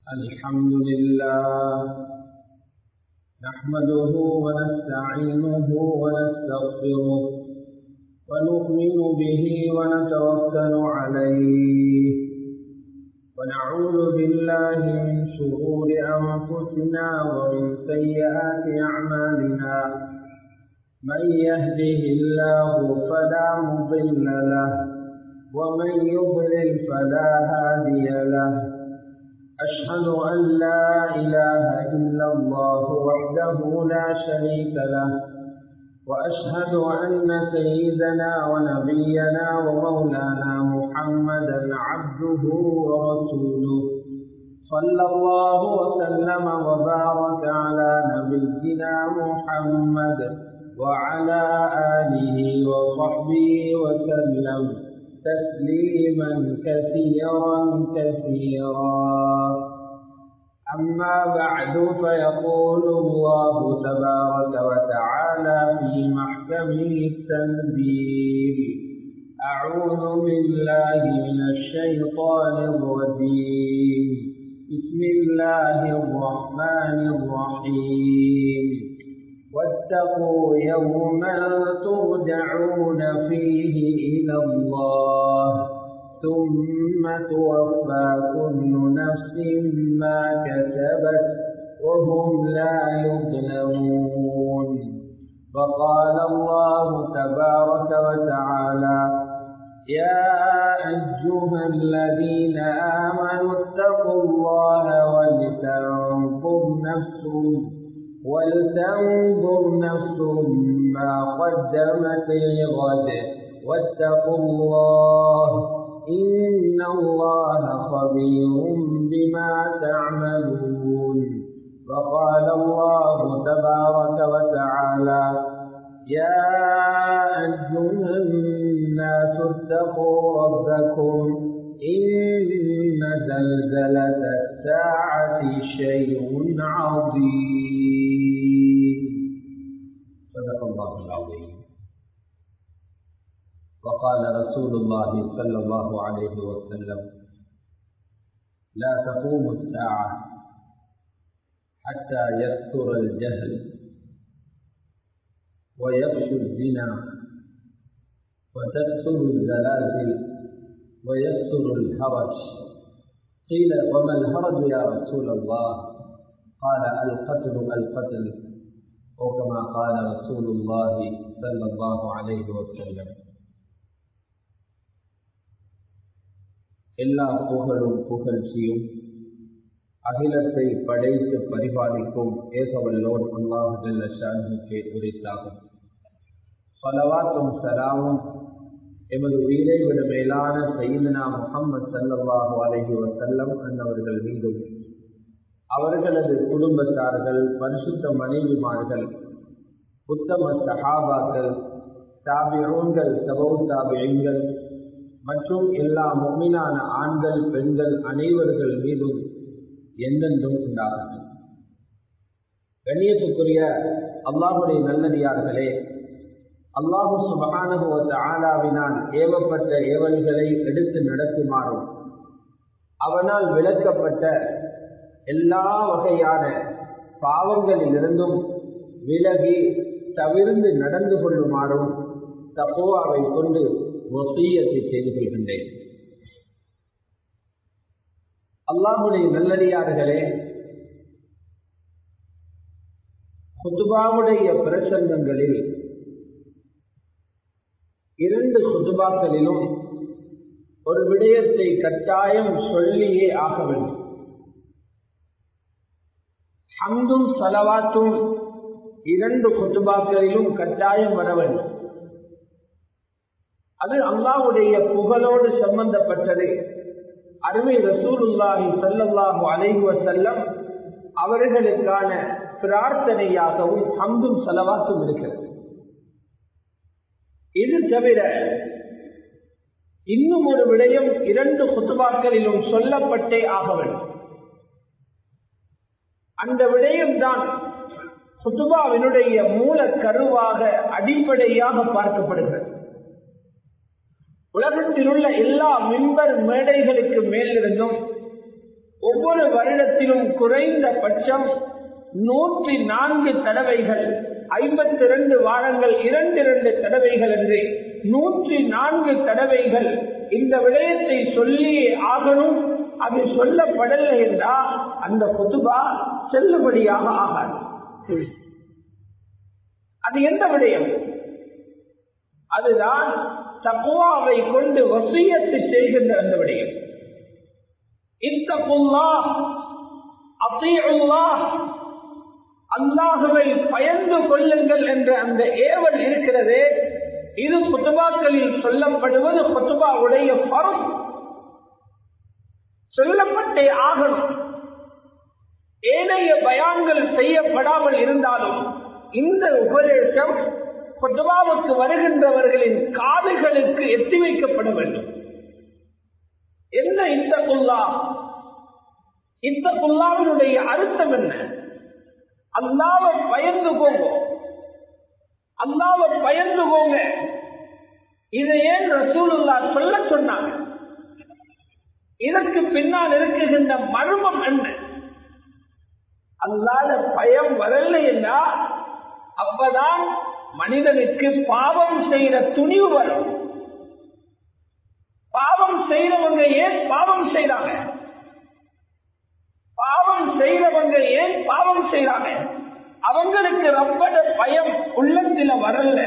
الحمد لله نحمده ونستعينه ونستغفره ونؤمن به ونتوكل عليه ونعوذ بالله من شرور أنفسنا ومن سيئات أعمالنا من يهده الله فلا مضل له ومن يضلل فلا هادي له أشهد أن لا إله إلا الله وحده لا شريك له وأشهد أن سيدنا ونبينا ومولانا محمدا عبده ورسوله صلى الله وسلم وبارك على نبينا محمد وعلى آله وصحبه وسلم تسليما كثيرا كثيرا أما بعد فيقول الله تبارك وتعالى في محكمه التنزيل أعوذ بالله من الشيطان الرجيم بسم الله الرحمن الرحيم واتقوا يوما ترجعون فيه إلى الله ثم توفى كل نفس ما كسبت وهم لا يظلمون فقال الله تبارك وتعالى يا أيها الذين آمنوا اتقوا الله ولتنظر نفس ولتنظر نفس ما قدمت لغد واتقوا الله إن الله خبير بما تعملون وقال الله تبارك وتعالى يا أيها الناس اتقوا ربكم إن زلزلة الساعة شيء عظيم صدق الله العظيم وقال رسول الله صلى الله عليه وسلم لا تقوم الساعة حتى يكثر الجهل ويفشو الزنا وتكثر الزلازل ويكثر الهرج قيل وما الهرج يا رسول الله قال القتل القتل أو كما قال رسول الله صلى الله عليه وسلم எல்லா புகழும் புகழ்ச்சியும் அகிலத்தை படைத்து பரிபாலிக்கும் ஏகவல்லோர் அல்லாஹ் ஜல்லஷானுக்கு உரித்தாகும் பலவாத்தும் சலாமும் எமது உயிரை விட மேலான சையீதனா முகம்மது சல்லல்லாஹு அலஹி வசல்லம் அன்னவர்கள் மீதும் அவர்களது குடும்பத்தார்கள் பரிசுத்த மனைவிமார்கள் உத்தம சஹாபாக்கள் தாபியூன்கள் சபௌ தாபியங்கள் மற்றும் எல்லா மொமினான ஆண்கள் பெண்கள் அனைவர்கள் மீதும் எந்தென்றும் உண்டாகட்டும் கண்ணியத்துக்குரிய அல்லாஹுடைய நல்லடியார்களே அல்லாஹு சுபகானுபவத்த ஆலாவினால் ஏவப்பட்ட ஏவல்களை எடுத்து நடக்குமாறும் அவனால் விளக்கப்பட்ட எல்லா வகையான பாவங்களிலிருந்தும் விலகி தவிர்ந்து நடந்து கொள்ளுமாறும் தப்போவாவை கொண்டு வசியத்தை செய்து கொள்கின்றேன் அல்லாஹுடைய நல்லடியார்களே குத்துபாவுடைய பிரசங்கங்களில் இரண்டு குத்துபாக்களிலும் ஒரு விடயத்தை கட்டாயம் சொல்லியே ஆக வேண்டும் ஹம்தும் சலவாத்தும் இரண்டு குத்துபாக்களிலும் கட்டாயம் வர வேண்டும் அது அல்லாவுடைய புகழோடு சம்பந்தப்பட்டது அருமை ரசூலுல்லாஹி சல்லல்லாஹு அலைவ செல்லம் அவர்களுக்கான பிரார்த்தனையாகவும் ஹம்தும் செலவாக்கும் இருக்கிறது இது தவிர இன்னும் ஒரு விடயம் இரண்டு குத்துபாக்களிலும் சொல்லப்பட்டே ஆக வேண்டும் அந்த விடயம்தான் குத்துபாவினுடைய மூல கருவாக அடிப்படையாக பார்க்கப்படுகிறது உலகத்தில் உள்ள எல்லா மின்பர் மேடைகளுக்கு மேலிருந்தும் ஒவ்வொரு வருடத்திலும் குறைந்த பட்சம் நூற்றி நான்கு தடவைகள் ஐம்பத்தி இரண்டு வாரங்கள் இரண்டு இரண்டு தடவைகள் என்று நூற்றி நான்கு தடவைகள் இந்த விடயத்தை சொல்லியே ஆகணும் அது சொல்லப்படலை என்றால் அந்த பொதுபா செல்லுபடியாக ஆகாது அது எந்த விடயம் அதுதான் தக்குவாவை கொண்டு வசியத்து செய்கின்ற அந்த விடயம் இத்தகுல்லா அத்தீஉல்லா அல்லாஹுவை பயந்து கொள்ளுங்கள் என்ற அந்த ஏவல் இருக்கிறதே இது குத்துபாக்களில் சொல்லப்படுவது குத்துபாவுடைய பரம் சொல்லப்பட்டே ஆகணும் ஏனைய பயான்கள் செய்யப்படாமல் இருந்தாலும் இந்த உபதேசம் குத்துபாவுக்கு வருகின்றவர்களின் காதுகளுக்கு எத்தி வைக்கப்பட வேண்டும் என்ன இந்த குல்லா இந்த குல்லாவினுடைய அர்த்தம் என்ன அல்லாவை பயந்து போங்க அல்லாவை பயந்து போங்க இதை ஏன் ரசூலுல்லா சொல்ல சொன்னாங்க இதற்கு பின்னால் இருக்குகின்ற மர்மம் என்ன அல்லாத பயம் வரல என்றா அப்பதான் மனிதனுக்கு பாவம் செய்யற துணிவு வரும் பாவம் செய்யறவங்க ஏன் பாவம் செய்யறாங்க பாவம் செய்யறவங்க ஏன் பாவம் செய்யறாங்க அவங்களுக்கு ரப்பட பயம் உள்ளத்தில வரல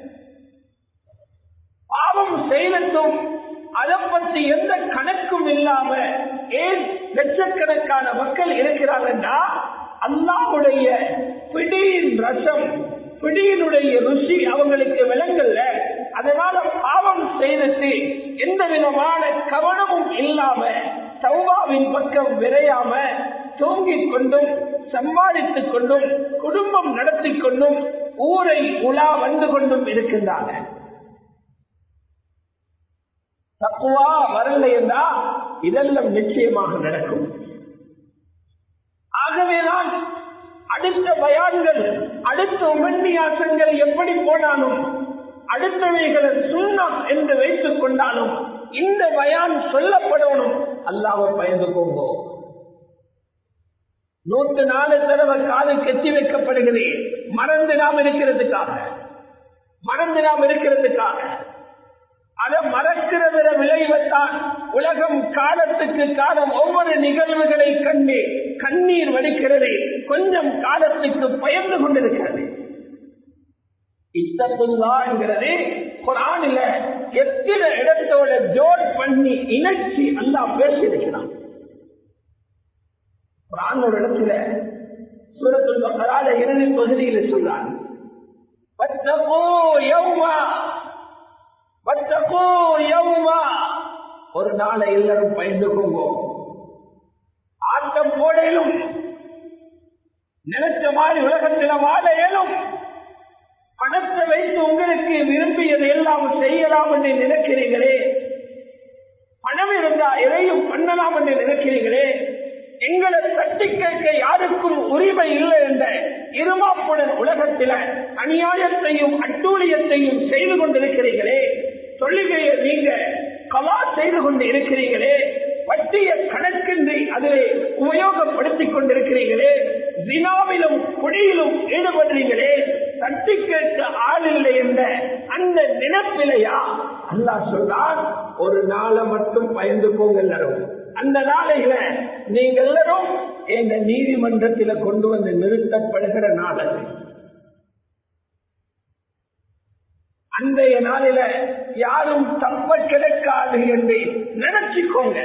பாவம் செய்யட்டும் அதை பற்றி எந்த கணக்கும் இல்லாம ஏன் லட்சக்கணக்கான மக்கள் இருக்கிறாங்கன்னா அல்லாவுடைய பிடியின் ரசம் பிடியினுடைய ருசி அவங்களுக்கு விளங்கல்ல அதனால பாவம் செய்துட்டு எந்த விதமான கவனமும் இல்லாம சௌபாவின் பக்கம் விரையாம தூங்கிக் கொண்டும் சம்பாதித்துக் கொண்டும் குடும்பம் நடத்தி கொண்டும் ஊரை உலா வந்து கொண்டும் இருக்கின்றாங்க தப்புவா வரல என்றா இதெல்லாம் நிச்சயமாக நடக்கும் ஆகவேதான் அடுத்த பயான்கள் அடுத்த உமன்னியாசங்கள் எப்படி போனாலும் அடுத்தவைகளை சுண்ணம் என்று வைத்துக் கொண்டாலும் இந்த பயான் சொல்லப்படணும் அல்லாவை பயந்து போங்கோ நூற்று நாலு தடவை காது கெட்டி வைக்கப்படுகிறது மறந்து நாம் இருக்கிறதுக்காக மறந்து நாம் இருக்கிறதுக்காக அதை மறக்கிறத விளைவத்தான் உலகம் காலத்துக்கு காலம் ஒவ்வொரு நிகழ்வுகளை கண்டு கண்ணீர் வடிக்கிறது கொஞ்சம் காலத்துக்கு பயந்து கொண்டிருக்கிறது இத்தத்துல்லா என்கிறது குரானில எத்தனை இடத்தோட ஜோட் பண்ணி இணைச்சி அல்லா பேசியிருக்கிறான் குரான் ஒரு இடத்துல சூரத்துல் பக்கரால இறுதி பகுதியில் சொல்றான் ஒரு நாளை எல்லாரும் பயந்துக்கோங்க ஆட்டம் போடையிலும் நினைச்ச மாதிரி உலகத்தில் வாழ இயலும் பணத்தை வைத்து உங்களுக்கு விரும்பியது எல்லாம் செய்யலாம் என்று நினைக்கிறீங்களே பணம் இருந்தா எதையும் பண்ணலாம் என்று நினைக்கிறீங்களே எங்களை தட்டி கேட்க யாருக்கும் உரிமை இல்லை என்ற இருமாப்புடன் உலகத்தில அநியாயத்தையும் அட்டூழியத்தையும் செய்து கொண்டிருக்கிறீர்களே தொழுகையை நீங்க கலா செய்து கொண்டு இருக்கிறீர்களே வட்டிய கணக்கின்றி அதிலே உபயோகப்படுத்திக் கொண்டிருக்கிறீர்களே வினாவிலும் குடியிலும் ஈடுபடுறீங்களே தட்டி கேட்க ஆள் இல்லை என்ற அந்த நினைப்பிலையா அல்லா சொல்றார் ஒரு நாளை மட்டும் பயந்து போங்க எல்லாரும் அந்த நாளையில நீங்க எல்லாரும் எங்க நீதிமன்றத்தில கொண்டு வந்து நிறுத்தப்படுகிற நாள் அது அன்றைய நாளில யாரும் தப்ப கிடைக்காது என்று நினைச்சுக்கோங்க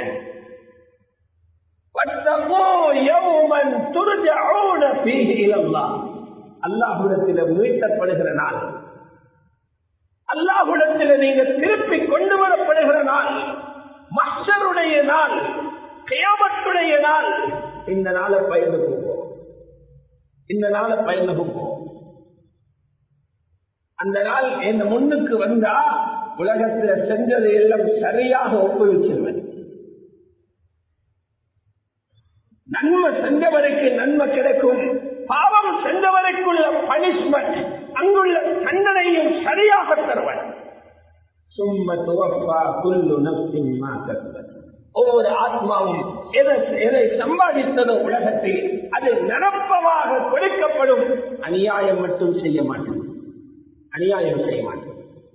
அல்லாஹுடத்தில் மீட்டப்படுகிற நாள் அல்லாஹுடத்தில் நீங்க திருப்பி கொண்டு வரப்படுகிற நாள் மற்றருடைய நாள் கியாமத்துடைய நாள் இந்த நாளை பயந்து போவோம் இந்த நாளை பயந்து போவோம் அந்த நாள் என் முன்னுக்கு வந்தா உலகத்தில் செஞ்சதை எல்லாம் சரியாக ஒப்புவிச்சிருவேன் நன்மை செஞ்சவருக்கு நன்மை கிடைக்கும் பாவம் செஞ்சவருக்குள்ள பனிஷ்மெண்ட் அங்குள்ள தண்டனையும் சரியாக தருவன் சும்ம துவப்பா புல்லு நப்சின் ஒவ்வொரு ஆத்மாவும் எதை எதை சம்பாதித்ததோ உலகத்தில் அது நிரப்பமாக கொடுக்கப்படும் அநியாயம் மட்டும் செய்ய மாட்டோம் அநியாயம் செய்ய மாட்டோம்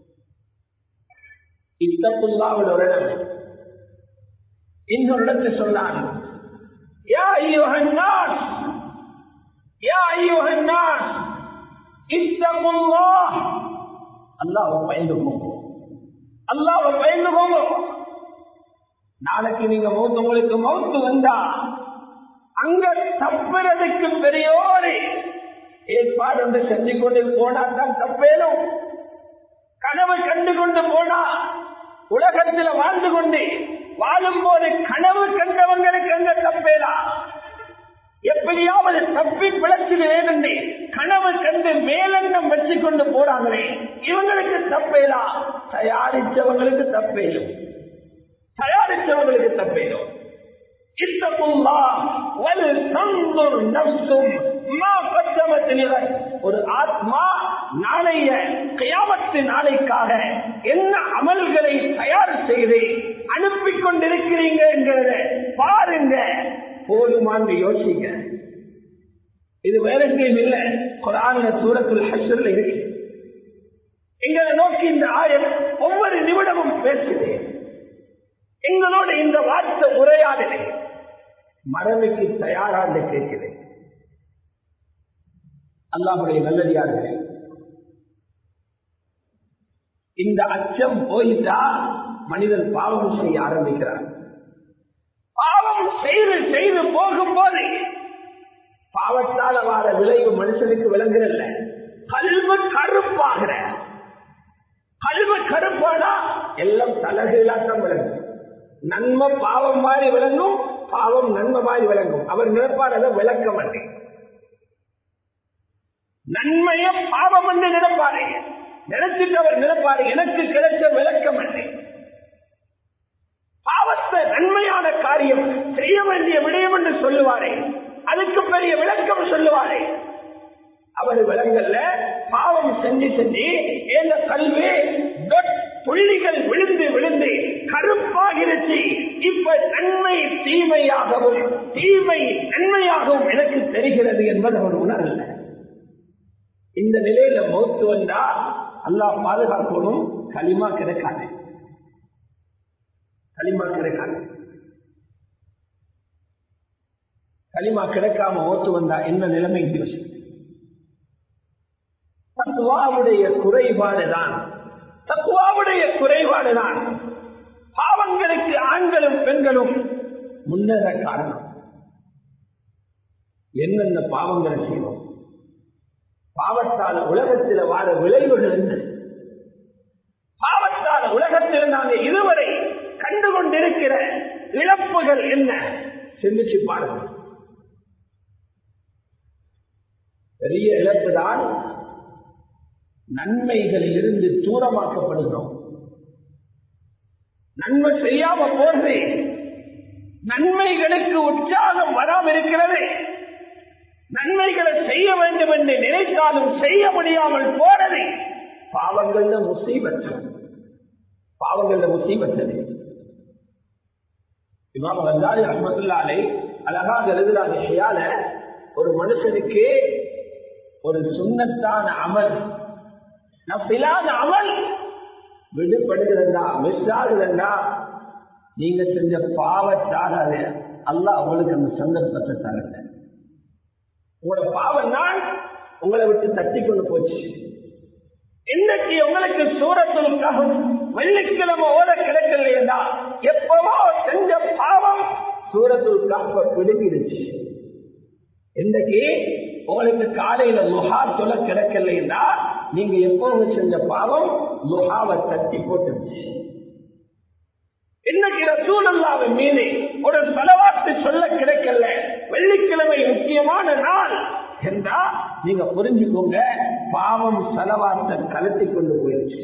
இத்தப்புல்லாவில் ஒரு இடம் இன்னொரு இடத்தில் சொன்னான் யா ஐயோகன் நாஸ் யா ஐயோகன் நாஸ் இத்தப்புல்லா அல்லாவை பயந்து போங்க அல்லாவை பயந்து போங்க நாளைக்கு நீங்க மௌத்து உங்களுக்கு மௌத்து வந்தா அங்க தப்புறதுக்கு பெரியோரு ஏற்பாடு ஒன்று செஞ்சு கொண்டு போனா தான் தப்பேனும் கனவு கண்டு கொண்டு போனா உலகத்தில் வாழ்ந்து கொண்டு வாழும் போது கனவு கண்டவங்களுக்கு அங்க தப்பேலா எப்படியாவது தப்பி பிழைச்சிட வேண்டும் கனவு கண்டு மேலெண்ணம் வச்சு கொண்டு போறாங்களே இவங்களுக்கு தப்பேலா தயாரிச்சவங்களுக்கு தப்பேலும் தயாரிச்சவங்களுக்கு தப்பேலும் ஒரு ஆத்மா நாளைய கயாமத்து நாளைக்காக என்ன அமல்களை தயார் செய்து அனுப்பி கொண்டிருக்கிறீங்க என்கிறத பாருங்க போதுமான்னு யோசிங்க இது வேற எங்கேயும் இல்லை குரான சூரத்துல் ஹஷர்ல இருக்கு எங்களை நோக்கி இந்த ஆயம் ஒவ்வொரு நிமிடமும் பேசுது எங்களோட இந்த வார்த்தை உரையாடலை மரபுக்கு தயாராண்டு கேட்கிறேன் அல்லாமுடைய நல்லடியார்களே இந்த அச்சம் போயிட்டா மனிதன் பாவம் செய்ய ஆரம்பிக்கிறான் பாவம் செய்து செய்து போகும்போது பாவத்தால வார விளைவு மனுஷனுக்கு விளங்குறல்ல கல்வ கருப்பாகிற கல்வ கருப்பானா எல்லாம் தலகீழாட்டம் விளங்கும் நன்மை பாவம் மாதிரி விளங்கும் பாவம் நன்மை மாதிரி விளங்கும் அவர் நினைப்பார் அதை விளக்க மாட்டேன் நன்மைய பாவம் என்று நினைப்பாரு நினைச்சிட்டு அவர் நினைப்பாரு எனக்கு கிடைச்ச விளக்க மாட்டேன் பாவத்தை நன்மையான காரியம் செய்ய வேண்டிய விடயம் என்று சொல்லுவாரே அதுக்கு பெரிய விளக்கம் சொல்லுவாரே அவர் விளங்கல்ல பாவம் செஞ்சு செஞ்சு இந்த கல்வி புள்ளிகள் விழுந்து விழுந்து கருப்பாகிருச்சு இப்ப நன்மை தீமையாகவும் தீமை நன்மையாகவும் எனக்கு தெரிகிறது என்பது அவர் உணரல இந்த நிலையில மௌத்து வந்தா அல்லாஹ் பாதுகாக்கணும் களிமா கிடைக்காது களிமா கிடைக்காது களிமா கிடைக்காம ஓத்து வந்தா என்ன நிலைமை யோசிச்சு தத்துவாவுடைய குறைபாடுதான் தத்துவாவுடைய குறைபாடுதான் பாவங்களுக்கு ஆண்களும் பெண்களும் முன்னேற காரணம் என்னென்ன பாவங்களை செய்வோம் பாவத்தால உலகத்தில் வாழ விளைவுகள் என்ன பாவத்தால உலகத்தில் நாங்கள் இதுவரை கண்டுகொண்டிருக்கிற இழப்புகள் என்ன சிந்திச்சு பாருங்கள் பெரிய இழப்பு தான் நன்மைகளில் இருந்து தூரமாக்கப்படுகிறோம் நன்மை செய்யாம போறது நன்மைகளுக்கு உற்சாகம் வராமல் இருக்கிறது நன்மைகளை செய்ய வேண்டும் என்று நினைத்தாலும் செய்ய முடியாமல் போறது பாவங்கள்ல முசீபத்து பாவங்கள்ல முசீபத்தது இமாம் கந்தாரி அஹமத்துல்லாலே அழகாக எழுதுறாங்க ஷியால ஒரு மனுஷனுக்கு ஒரு சுண்ணத்தான அமல் நப்பிலான அமல் விடுபடுகிறதா மிஸ் ஆகுதுன்னா நீங்க செஞ்ச பாவத்தால் அல்லா உங்களுக்கு அந்த சந்தர்ப்பத்தை தரல உங்களோட பாவம் தான் உங்களை விட்டு தட்டி கொண்டு போச்சு இன்னைக்கு உங்களுக்கு சூரத்திற்காக வெள்ளிக்கிழமை ஓட கிடைக்கலையா எப்பவோ செஞ்ச பாவம் சூரத்திற்காக பிடுங்கிடுச்சு இன்னைக்கு உங்களுக்கு காலையில முகா சொல்ல கிடைக்கலைன்னா நீங்க எப்பவும் செஞ்ச பாவம் முகாவை தட்டி போட்டுருச்சு இன்னைக்கு ரசூலல்லாவின் மீது ஒரு தலவாத்து சொல்ல கிடைக்கல வெள்ளிக்கிழமை முக்கியமான நாள் என்றா நீங்க புரிஞ்சுக்கோங்க பாவம் செலவாத்த கலத்தி கொண்டு போயிடுச்சு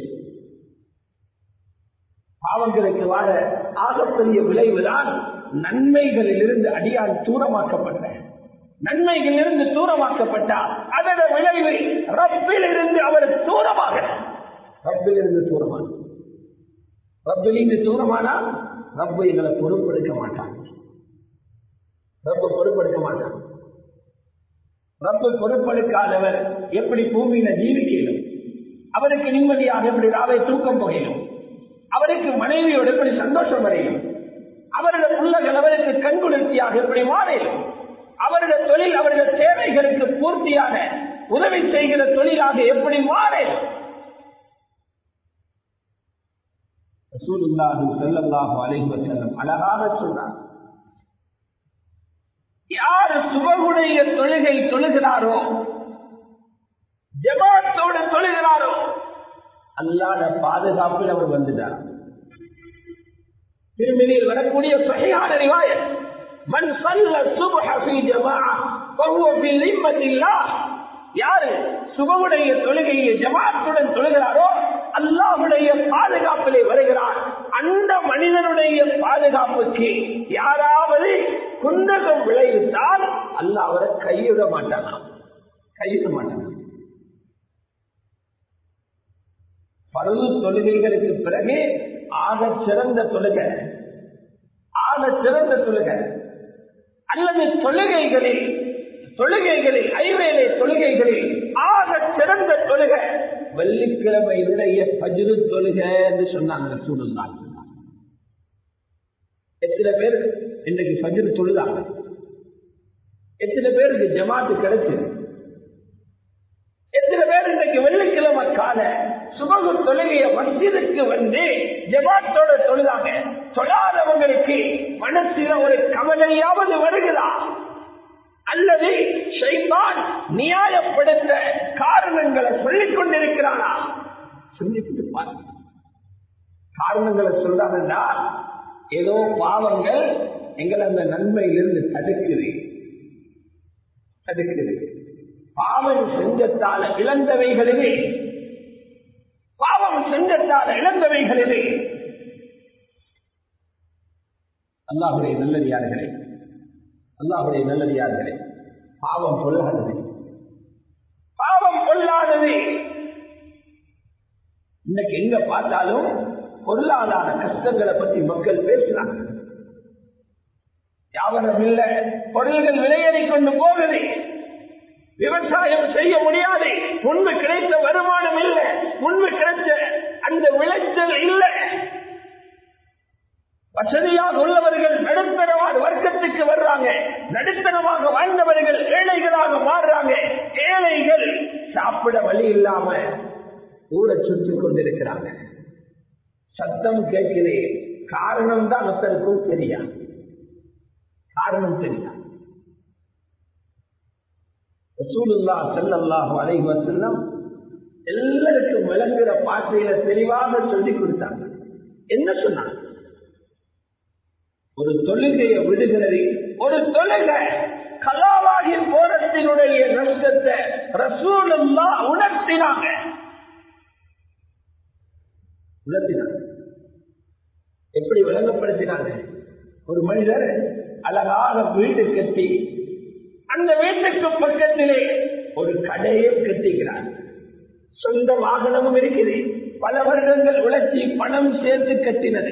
பாவங்களுக்கு வாழ ஆகப்பெரிய விளைவுதான் நன்மைகளில் இருந்து அடியால் தூரமாக்கப்பட்ட நன்மைகளில் இருந்து தூரமாக்கப்பட்டால் அதோட விளைவு ரப்பில் இருந்து அவர் தூரமாக ரப்பில் இருந்து தூரமான ரப்பில் இருந்து தூரமானா ரப்பு எங்களை பொறுப்பெடுக்க மாட்டாங்க ரப்பு பொறுப்பெடுக்க மாட்டாங்க ரப்பு பொறுப்பெடுக்காதவர் எப்படி பூமியில ஜீவிக்கணும் அவருக்கு நிம்மதியாக எப்படி ராவை தூக்கம் புகையும் அவருக்கு மனைவியோடு எப்படி சந்தோஷம் வரையும் அவருடைய பிள்ளைகள் அவருக்கு கண்குளிர்ச்சியாக எப்படி மாறும் அவருடைய தொழில் அவருடைய தேவைகளுக்கு பூர்த்தியாக உதவி செய்கிற தொழிலாக எப்படி மாறும் செல்லல்லாஹு அலைஹி வஸல்லம் அழகாக சொன்னார் யார் சுபகுடைய தொழுகை தொழுகிறாரோ ஜமாத்தோடு தொழுகிறாரோ அல்லாத பாதுகாப்பில் அவர் வந்துட்டார் திருமதியில் வரக்கூடிய சகையான ரிவாயத் மண் சல்ல சுபஹ ஃபீ ஜமாஅ ஃபஹுவ ஃபீ லிம்மத்தில்லாஹ் யாரு சுபமுடைய தொழுகையை ஜமாத்துடன் தொழுகிறாரோ அல்லாஹுடைய பாதுகாப்பிலே வருகிறார் அந்த மனிதனுடைய பாதுகாப்புக்கு யாராவது குந்தகம் விளைவித்தால் அல்லாஹ் அவரை கையிட மாட்டானா கையிட மாட்டானா பருது தொழுகைகளுக்கு பிறகு ஆக சிறந்த தொழுகை ஆக சிறந்த தொழுகை அல்லது தொழுகைகளில் தொழுகைகளில் ஐவேலை தொழுகைகளில் ஆக சிறந்த தொழுகை வெள்ளிக்கிழமையுடைய பஜ்ரு தொழுகை என்று சொன்னாங்க சூழ்நிலை எத்தனை பேர் இன்னைக்கு பஜ்ரு தொழுதாங்க எத்தனை பேருக்கு ஜமாத்து கிடைச்சது எத்தனை பேர் இன்னைக்கு வெள்ளிக்கிழமை கால சுபகு தொழுகைய மசிதுக்கு வந்து ஜமாத்தோட தொழுதாங்க தொழாதவங்களுக்கு மனசில ஒரு கவலையாவது வருகிறா அல்லது ஷைத்தான் நியாயப்படுத்த காரணங்களை சொல்லிக் கொண்டிருக்கிறானா சொல்லிட்டு பாருங்க காரணங்களை சொல்றாங்கன்னா ஏதோ பாவங்கள் எங்களை அந்த நன்மையிலிருந்து தடுக்குது தடுக்குது பாவம் செஞ்சத்தால இழந்தவைகளிலே பாவம் செஞ்சத்தால இழந்தவைகளிலே அல்லாஹுடைய நல்லடியார்களே அல்லாஹுடைய நல்லடியார்களே பாவம் பொல்லாதது பாவம் பொல்லாதது இன்னைக்கு எங்க பார்த்தாலும் பொருளாதார கஷ்டங்களை பத்தி மக்கள் பேசுறாங்க யாவரம் இல்ல பொருள்கள் விலையேறி கொண்டு போகுது விவசாயம் செய்ய முடியாது முன்பு கிடைத்த வருமானம் இல்லை முன்பு கிடைத்த அந்த விளைச்சல் இல்லை வசதியாக உள்ளவர்கள் நடுத்தரமான வர்க்கத்துக்கு வர்றாங்க நடுத்தரமாக வாழ்ந்தவர்கள் ஏழைகளாக மாறுறாங்க ஏழைகள் சாப்பிட வழி இல்லாம ஊரை சுற்றி கொண்டிருக்கிறாங்க சத்தம் கேட்கிறேன் காரணம் தான் ஒருத்தருக்கும் தெரியா காரணம் தெரியா ரசூலுல்லா ஸல்லல்லாஹு அலைஹி வஸல்லம் எல்லாருக்கும் விளங்குற பாஷையில தெளிவாக சொல்லி கொடுத்தாங்க என்ன சொன்னாங்க ஒரு தொழுகையை விடுகிறது ஒரு தொழுகை கலாவாகி போரத்தினுடைய நஷ்டத்தை ரசூலுல்லா உணர்த்தினாங்க உணர்த்தினாங்க எப்படி விளங்கப்படுத்தினாங்க ஒரு மனிதர் அழகாக வீடு கட்டி அந்த வீட்டுக்கு பக்கத்திலே ஒரு கடையை கட்டுகிறார் சொந்த வாகனமும் இருக்குது பல வருடங்கள் உழைச்சி பணம் சேர்த்து கட்டினது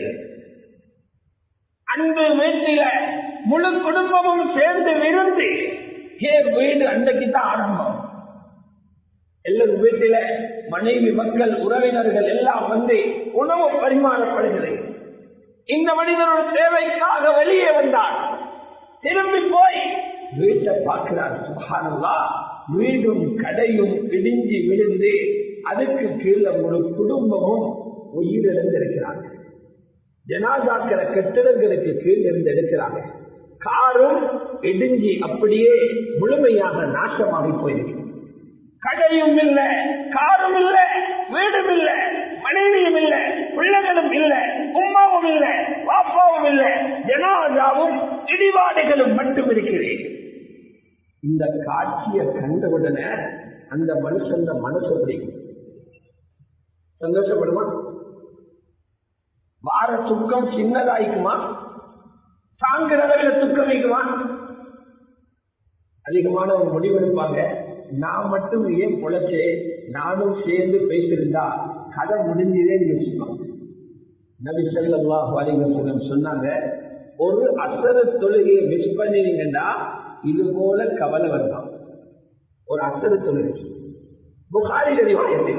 அன்பு வீட்டில முழு குடும்பமும் சேர்ந்து விருந்து ஏ வீடு அன்றைக்கு தான் ஆரம்பம் எல்லாரும் வீட்டில மனைவி மக்கள் உறவினர்கள் எல்லாம் வந்து உணவு பரிமாறப்படுகிறது இந்த மனிதனோட தேவைக்காக வெளியே வந்தார் திரும்பி போய் வீட்டை பார்க்கிறார் சுகானல்லா வீடும் கடையும் இடிஞ்சி விழுந்து அதுக்கு கீழே ஒரு குடும்பமும் உயிரிழந்திருக்கிறாங்க ஜனாதாக்கிற கட்டிடங்களுக்கு கீழ் இருந்து எடுக்கிறாங்க காரும் இடிஞ்சி அப்படியே முழுமையாக நாசமாகி போயிருக்கு கடையும் இல்ல காரும் இல்ல வீடும் இல்ல மனைவியும் இல்ல பிள்ளைகளும் இல்ல உமாவும் இல்ல பாப்பாவும் இல்ல ஜனாதாவும் இடிபாடுகளும் மட்டும் இருக்கிறேன் இந்த காட்சியை கண்டவுடனே அந்த மனுஷன் மனசு பிடிக்கும் சந்தோஷப்படுமா வார துக்கம் சின்னதாய்க்குமா தாங்குற அளவில் துக்கம் வைக்குமா அதிகமான ஒரு முடிவெடுப்பாங்க நான் மட்டும் ஏன் பொழைச்சே நானும் சேர்ந்து பேசியிருந்தா கதை முடிஞ்சதே யோசிப்பாங்க நபி ஸல்லல்லாஹு அலைஹி வஸல்லம் சொன்னாங்க ஒரு அசர தொழுகையை மிஸ் பண்ணினீங்கன்னா இது போல கவலை வரலாம் ஒரு அசர தொழுகை புகாரி ரிவாயத்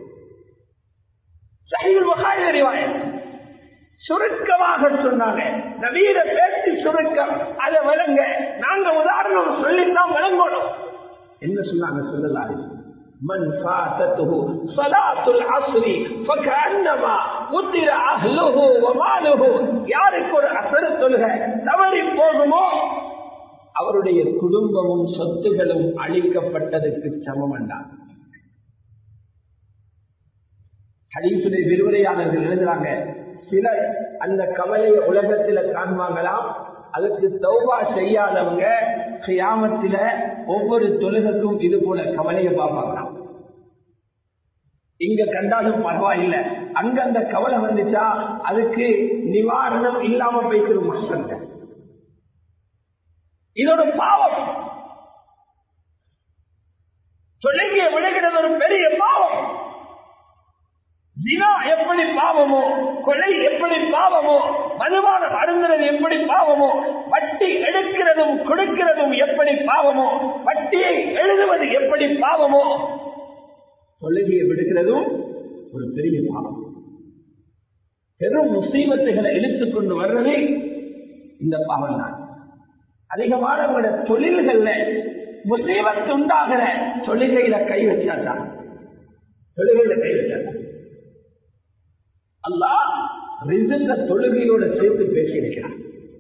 சஹீல் புகாரி ரிவாயத் சுருக்கமாக சொன்னாங்க நவீன பேச்சு சுருக்கம் அதை விளங்க நாங்க உதாரணம் சொல்லித்தான் விளங்கணும் என்ன சொன்னாங்க சொல்லலாரு من فاتته صلاة العصر فكأنما قتل أهله وماله யாருக்கு ஒரு அசர தொழுக தவறி போகுமோ அவருடைய குடும்பமும் சொத்துகளும் அழிக்கப்பட்டதற்கு சமம் என்றார் ஹதீசுடைய விரிவுரையாளர்கள் எழுதுறாங்க சிலர் அந்த கவலையை உலகத்துல காண்பாங்களாம் அதுக்கு தௌபா செய்யாதவங்க கியாமத்தில ஒவ்வொரு தொழுகைக்கும் இது போல கவலையை பார்ப்பாங்களாம் இங்க கண்டாலும் பரவாயில்லை அங்க அந்த கவலை வந்துச்சா அதுக்கு நிவாரணம் இல்லாம போய்க்கிற மசங்க இதோட பாவம் தொழுகைய விடுகிறது ஒரு பெரிய பாவம் தினா எப்படி பாவமோ கொலை எப்படி பாவமோ மதுபானம் அருந்துறது எப்படி பாவமோ வட்டி எடுக்கிறதும் கொடுக்கிறதும் எப்படி பாவமோ வட்டியை எழுதுவது எப்படி பாவமோ தொழுகையை விடுக்கிறதும் ஒரு பெரிய பாவம் பெரும் முசீபத்துகளை இழுத்துக் கொண்டு வர்றதே இந்த பாவம் தான் அதிகமானவங்களோட தொழில்கள்ல முசீபத்து உண்டாகிற தொழுகையில கை வச்சாதான் தொழுகையில கை வச்சாதான் அல்லா ரிசல்ட தொழுகையோட சேர்த்து பேசியிருக்கிறான்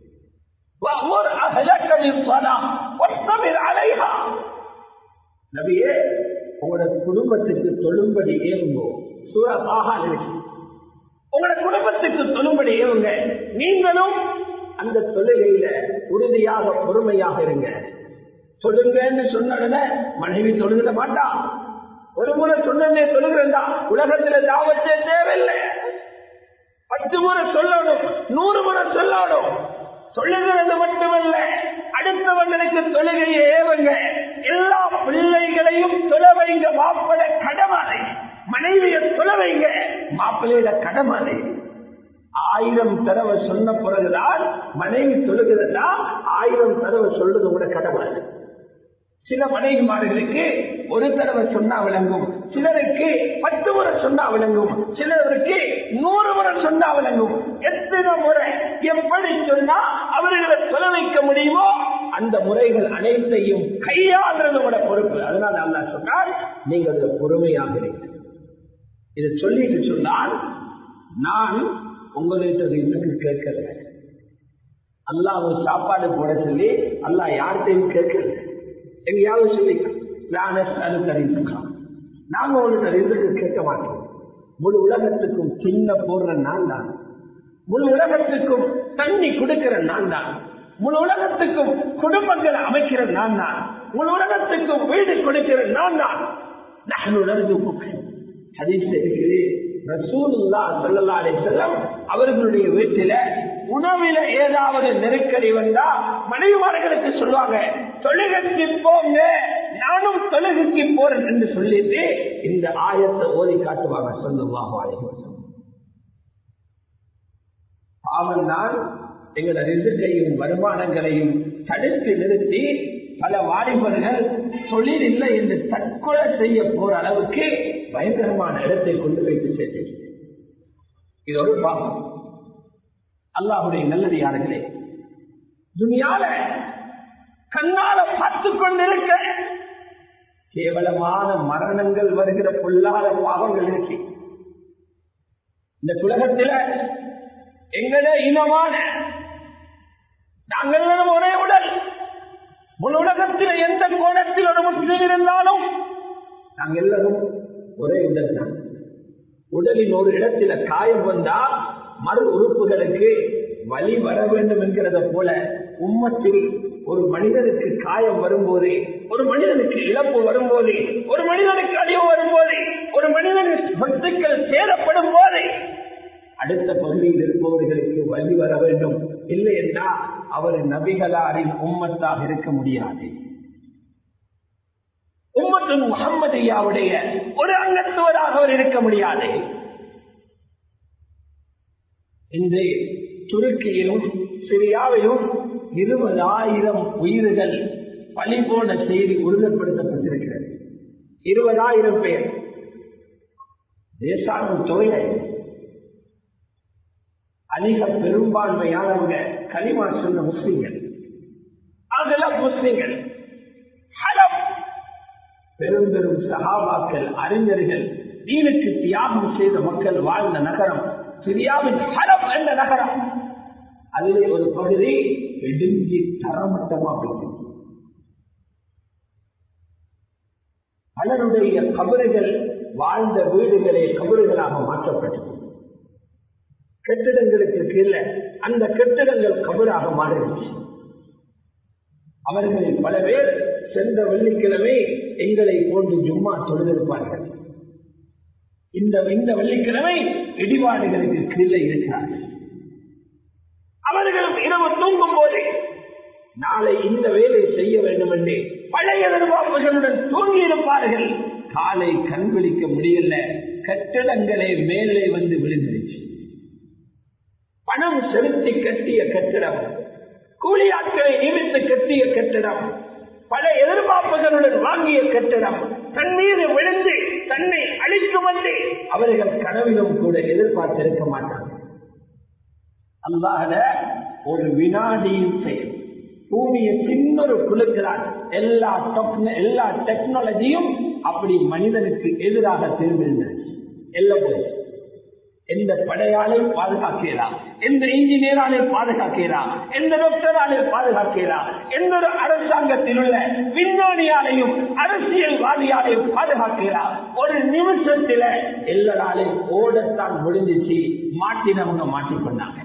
நபியே உங்களோட குடும்பத்துக்கு தொழும்படி ஏவுங்கோ சூரமாக இருக்கு உங்களோட குடும்பத்துக்கு தொழும்படி ஏவுங்க நீங்களும் அந்த தொழுகையில உறுதியாக பொறுமையாக இருங்க சொல்லுங்கன்னு சொன்ன மனைவி தொழுகிட மாட்டா ஒரு முறை சொன்னே சொல்லுகிறா உலகத்துல தாவத்தே தேவையில்லை பத்து முறை சொல்லணும் நூறு முறை சொல்லணும் சொல்லுகிறது மட்டுமல்ல அடுத்தவங்களுக்கு தொழுகையை ஏவுங்க எல்லா பிள்ளைகளையும் தொலைவைங்க மாப்பிள கடமாதை மனைவிய தொலைவைங்க மாப்பிள்ளையில கடமாதை ஆயிரம் தடவை சொன்ன பிறகுதான் மனைவி தொழுகிறதா ஆயிரம் தடவை சொல்றது கூட கடமாது சில மனைவிமார்களுக்கு ஒரு தடவை சொன்னா விளங்கும் சிலருக்கு பத்து முறை சொன்னா விளங்கும் சிலருக்கு நூறு முறை சொன்னா விளங்கும் எத்தனை முறை எப்படி சொன்னா அவர்களை சொல்ல வைக்க முடியுமோ அந்த முறைகள் அனைத்தையும் கையாளுறதோட பொறுப்பு அதனால அல்லா சொன்னால் நீங்கள் அதுல பொறுமையாக இருங்கள் இதை சொல்லிட்டு சொன்னால் நான் உங்கள்கிட்ட இன்னும் கேட்கல அல்லாஹ் ஒரு சாப்பாடு போட சொல்லி அல்லாஹ் யார்கிட்டையும் கேட்கல எங்கேயாவது சொல்லிக்கலாம் நாங்க உங்களுக்கு ரிசுக்கு கேட்க மாட்டோம் முழு உலகத்துக்கும் சின்ன போடுற நான் தான் முழு உலகத்துக்கும் தண்ணி கொடுக்கிற நான் தான் முழு உலகத்துக்கும் குடும்பங்களை அமைக்கிற நான் தான் முழு உலகத்துக்கும் வீடு கொடுக்கிற நான் தான் நான் உணர்ந்து ஹதீஸ் இருக்குது ரசூலுல்லா ஸல்லல்லாஹு அலைஹி வஸல்லம் அவர்களுடைய வீட்டில உணவில ஏதாவது நெருக்கடி வந்தா மனைவிமார்களுக்கு சொல்லுவாங்க தொழுகைக்கு போங்க நானும் தொழுகைக்கு போறேன் என்று சொல்லிட்டு இந்த ஆயத்தை ஓதி காட்டுவாங்க சொல்லுவாங்க அவன் தான் எங்களோட ரிசுக்கையும் வருமானங்களையும் தடுத்து நிறுத்தி பல வாலிபர்கள் தொழில் இல்லை என்று தற்கொலை செய்ய போற அளவுக்கு பயங்கரமான இடத்தை கொண்டு வைத்து சேர்த்து இது ஒரு பாவம் அல்லாஹுடைய நல்லடியார்களே துணியால கண்ணால பார்த்து கொண்டிருக்க கேவலமான மரணங்கள் வருகிற பொல்லாத பாவங்கள் இருக்கு இந்த உலகத்தில எங்கள இனமான நாங்கள் ஒரே உடல் முழு உலகத்தில் எந்த கோணத்தில் ஒரு முஸ்லீம் இருந்தாலும் நாங்கள் எல்லாரும் ஒரே உடல் தான் உடலின் ஒரு இடத்துல காயம் வந்தா மறு உறுப்புகளுக்கு வழி வர வேண்டும் என்கிறத போல உம்மத்தில் ஒரு மனிதனுக்கு காயம் வரும்போது ஒரு மனிதனுக்கு இழப்பு வரும்போது ஒரு மனிதனுக்கு அழிவு வரும்போது ஒரு மனிதனுக்கு சொத்துக்கள் சேரப்படும் போது அடுத்த பகுதியில் இருப்பவர்களுக்கு வழி வர வேண்டும் இல்லை என்றால் அவர் நபிகளாரின் உம்மத்தாக இருக்க முடியாது உம்மத்து முகம்மதியாவுடைய ஒரு அங்கத்துவராக அவர் இருக்க முடியாது இந்த துருக்கியிலும் சிரியாவிலும் இருபதாயிரம் உயிர்கள் பழி போன செய்தி உறுதிப்படுத்தப்பட்டிருக்கிறது இருபதாயிரம் பேர் தேசாங்கம் தொகை அதிக பெரும்பான்மையானவங்க களிமா சொன்ன முஸ்லிம்கள் அதுல முஸ்லிம்கள் ஹலம் பெரும் பெரும் சகாபாக்கள் அறிஞர்கள் தீனுக்கு தியாகம் செய்த மக்கள் வாழ்ந்த நகரம் சிரியாவின் ஹலம் என்ற நகரம் அதிலே ஒரு பகுதி இடிஞ்சி தரமட்டமாக போயிட்டு பலருடைய கபறுகள் வாழ்ந்த வீடுகளே கபறுகளாக மாற்றப்பட்டது கட்டிடங்களுக்கு கீழே அந்த கட்டிடங்கள் கபராக மாறிடுச்சு அவர்களில் பல பேர் சென்ற வெள்ளிக்கிழமை எங்களை போன்று ஜும்மா தொழுதிருப்பார்கள் இந்த இந்த வெள்ளிக்கிழமை இடிபாடுகளுக்கு கீழே இருக்கிறார்கள் அவர்கள் இரவு தூங்கும் போது நாளை இந்த வேலை செய்ய வேண்டும் என்று பழைய எதிர்பார்ப்புகளுடன் தூங்கி இருப்பார்கள் காலை கண் விழிக்க முடியல கட்டிடங்களே மேலே வந்து விழுந்துருச்சு பணம் செலுத்தி கட்டிய கட்டிடம் கூலி ஆட்களை நியமித்து கட்டிய கட்டிடம் பல எதிர்பார்ப்புகளுடன் வாங்கிய கட்டிடம் தன் மீது விழுந்து தன்னை அழிக்கும் என்று அவர்கள் கனவிலும் கூட எதிர்பார்த்திருக்க மாட்டார்கள் அல்லாத ஒரு வினாடியின் செயல் பூமியை சின்னொரு குழுக்கிறார் எல்லா எல்லா டெக்னாலஜியும் அப்படி மனிதனுக்கு எதிராக திரும்பியிருந்தது எல்லாம் போய் எந்த படையாலே பாதுகாக்கலாம் எந்த இன்ஜினியராலே பாதுகாக்கலாம் எந்த டாக்டராலே பாதுகாக்கலாம் எந்த ஒரு அரசாங்கத்தில் உள்ள விஞ்ஞானியாலையும் அரசியல்வாதியாலையும் பாதுகாக்கலாம் ஒரு நிமிஷத்துல எல்லாராலையும் ஓடத்தான் முடிஞ்சிச்சு மாட்டினவங்க மாட்டிக்கொண்டாங்க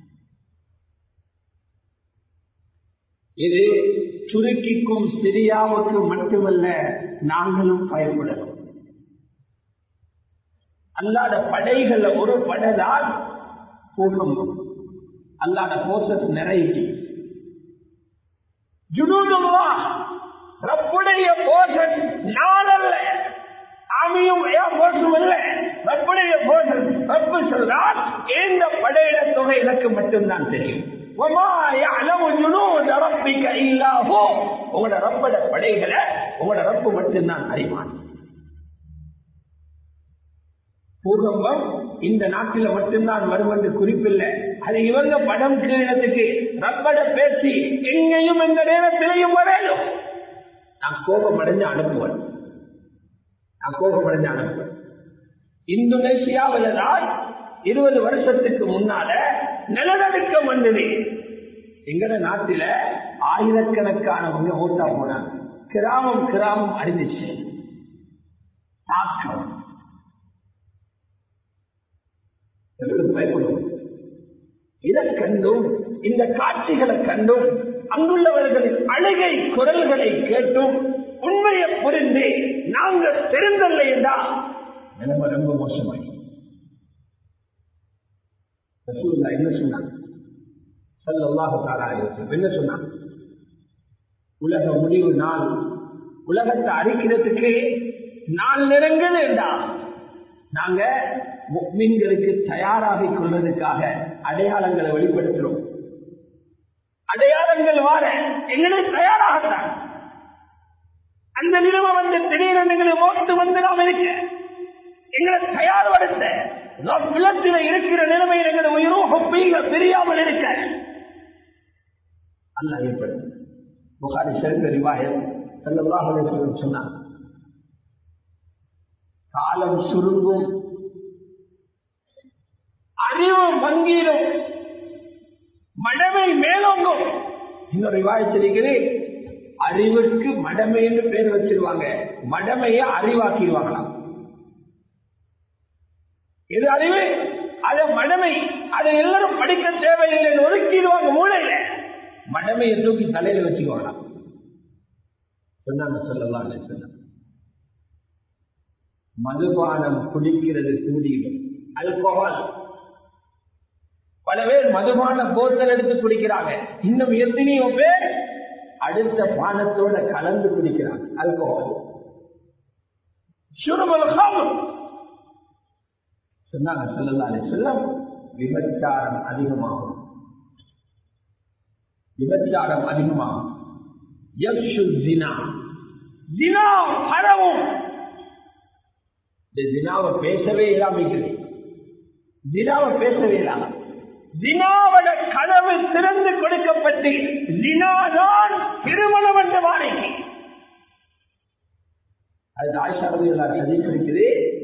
இது துருக்கிக்கும் சிரியாவுக்கும் மட்டுமல்ல நாங்களும் பயப்படணும் அல்லாத படைகள் ஒரு படைதான் பூகம்பம் அல்லாத போசஸ் நிறைய ஜுனூதுல்லா ரப்புடைய போசஸ் நாளல்ல ஆமியும் போசும் இல்ல ரப்புடைய போசஸ் ரப்பு சொல்றால் இந்த படையிட தொகை எனக்கு மட்டும்தான் தெரியும் உங்களோட ரப்பட படைகளை உங்களோட ரப்பு மட்டும்தான் அறிவான் பூகம்பம் இந்த நாட்டில மட்டும்தான் வரும் என்று குறிப்பில்லை அது இவங்க படம் கிரீடத்துக்கு ரப்பட பேசி எங்கேயும் இந்த நேரத்திலையும் வரையும் நான் கோபம் அடைஞ்சு அனுப்புவேன் நான் கோபம் அடைஞ்சு அனுப்புவேன் இந்தோனேசியாவில் தான் இருபது வருஷத்துக்கு முன்னால நிலநடுக்கம் வந்தது எங்கட நாட்டில ஆயிரக்கணக்கானவங்க ஓட்டா போனாங்க கிராமம் கிராமம் அறிஞ்சிச்சு தாக்கம் பயப்படும் இதை கண்டும் இந்த காட்சிகளை கண்டும் அங்குள்ளவர்களின் அழுகை குரல்களை கேட்டும் உண்மையை புரிந்து நாங்கள் தெரிந்தல்ல என்றால் நிலைமை ரொம்ப மோசமாய் என்ன சொன்னாங்க என்ன சொன்னாங்க உலக முடிவு நாள் உலகத்தை அழிக்கிறதுக்கு நாள் நெருங்குது என்றா நாங்க மீன்களுக்கு தயாராகிக் கொள்வதற்காக அடையாளங்களை வெளிப்படுத்துறோம் அடையாளங்கள் வார எங்களை தயாராகத்தான் அந்த நிலைமை வந்து திடீரென எங்களை ஓட்டு வந்து நாம் இருக்க எங்களை தயார்படுத்த விளத்தில இருக்கிற நிலைமையில் எங்களை உயிரோக பிரியாமல் இருக்க அல்ல ஏற்படும் புகாரி சிறந்த ரிவாயம் செல்லல்லாஹ் சொன்னார் காலம் சுருங்கும் அறிவு வங்கியிலும் மடமை மேலோங்கும் இன்னொரு விவாதிச்சிருக்கிறேன் அறிவுக்கு மடமை என்று பேர் வச்சிருவாங்க மடமையை அறிவாக்கிடுவாங்களாம் இது அறிவு அது மடமை அதை எல்லாரும் படிக்க தேவையில்லைன்னு ஒதுக்கிடுவாங்க மூளையில மடமையை தூக்கி தலையில வச்சுக்குவாங்களாம் சொன்னாங்க சொல்லலாம் சொன்னாங்க மதுபானம் குடிக்கிறது கூடிடும் அல்கோஹால் பல பேர் மதுபான போத்தல் எடுத்து குடிக்கிறாங்க இன்னும் எத்தனையோ பேர் அடுத்த பானத்தோட கலந்து குடிக்கிறாங்க அல்கோஹால் சொன்னாங்க சொல்லலாம் செல்லம் விபச்சாரம் அதிகமாகும் விபச்சாரம் அதிகமாகும் யக்ஷு ஜினா ஜினா பரவும் இந்த ஜினாவை பேசவே இல்லாம இருக்குது ஜினாவை பேசவே இல்லாம ஜினாவோட கனவு திறந்து கொடுக்கப்பட்டு ஜினாதான் திருமணம் என்ற வாழைக்கு அது ஆயிஷாரதி எல்லாரும் ஹதீஸ் இருக்குது